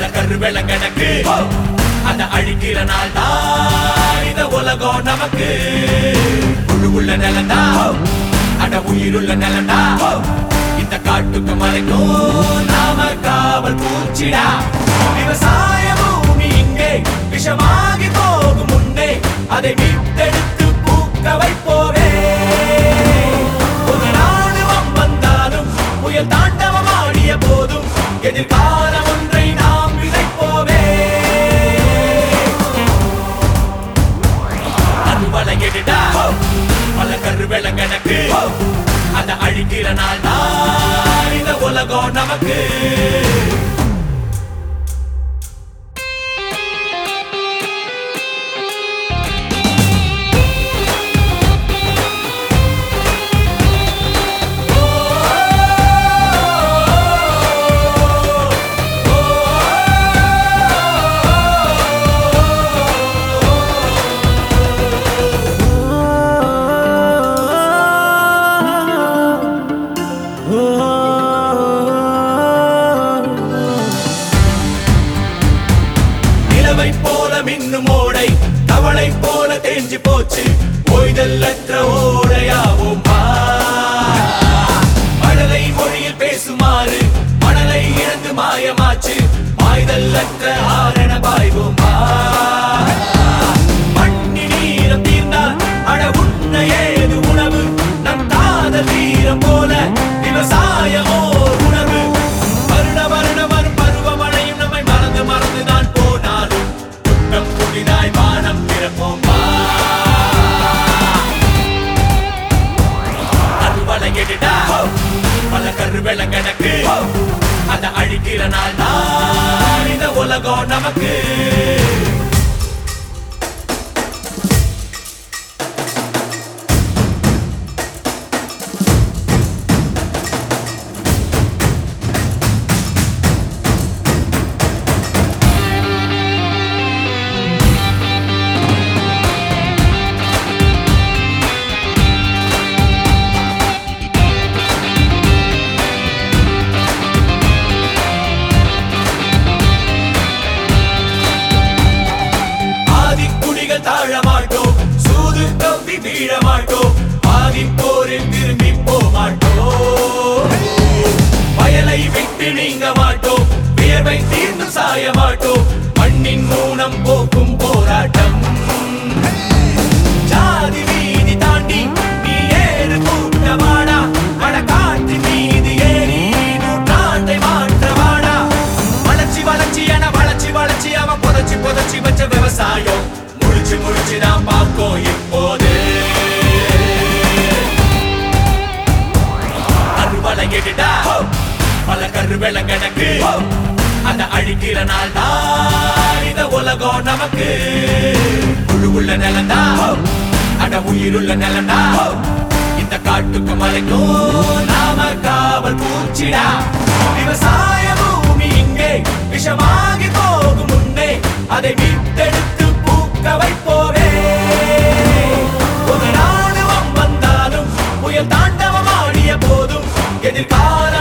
கரு வெள்ளங்கணக்கு அத அழிக்கிற நாள் தான் இந்த உலகம் நமக்கு புழுவுள்ள நிலந்தா அட உயிருள்ள நிலந்தா இந்த காட்டுக்கு மறைக்கும் நாம காவல் பூச்சிடா விவசாய பூமி இங்கே விஷமாகி போகும் முன்னே அதை மீட்டெடுத்து பூக்க வைப்போவே ஒரு ராணுவம் வந்தாலும் புயல் தாண்டவம் ஆடிய போதும் எதிர்காலம் ஒன்றை நாம் விதைப்போவே அருவலை எடுடா பல கரு வெள்ளங்கணக்கு அத அழிக்கிற நாள் தான் இந்த உலகம் நமக்கு நிலவை போல மின்னும் ஓடை தவளை போல தேஞ்சு போச்சு ஓய்தல்லற்ற ஓடையாவும் வா. மழலை மொழியில் பேசுமாறு மணலை இழந்து மாயமாச்சு பாய்தல்லற்ற ஆரண பாய்வோம் வா. மண்ணின் ஈரம் தீர்ந்தால் அட உண்ண ஏது உணவு நம் காதல் வீரம் போல விவசாயமோ உணவு வருட வருட வரும் பருவமழையும் நம்மை மறந்து மறந்து தான் போனாலும் குற்றம் புதிதாய் வானம் பிறப்போம் வா. அறுவலை எடுடா பல கரு வெள்ளங்கணக்கு அத அழிக்கிற நாள் தான் இந்த உலகம் நமக்கு ஆதிக்குடிகள் தாழ மாட்டோம் சூது கம்பி வீழ மாட்டோம் ஆதி போரில் திரும்பி போக மாட்டோம் வயலை விட்டு நீங்க மாட்டோம் வியர்வை தீர்ந்து சாய மாட்டோம் மண்ணின் மூலம் போக்கும் போராட்டம் ஜாதி வீதி தாண்டி நீ ஏறு கூட்டமாடா அட காற்று மீது ஏறி நூற்றாண்டை மாற்றவாடா வளர்ச்சி வளர்ச்சி என வளர்ச்சி வளர்ச்சி அவன் புதைச்சி புதைச்சி வச்ச விவசாயம் முழிச்சு முழிச்சு நான் பார்க்கோம் இப்போது அறுவலை எடுடா பல கரு வெள்ளங்கணக்கு அத அழிக்கிற நாள் தான் இந்த உலகம் நமக்கு புழுவுள்ள நிலந்தா அட உயிருள்ள நிலந்தா இந்த காட்டுக்கு மறைக்கும் நாம காவல் பூச்சிடா விவசாய பூமி இங்கே விஷமாகி போகும் முன்னே அதை மீட்டெடுத்து பூக்க வைப்போவே ஒரு ராணுவம் வந்தாலும் புயல் தாண்டவம் ஆடிய போதும் எதிர்கால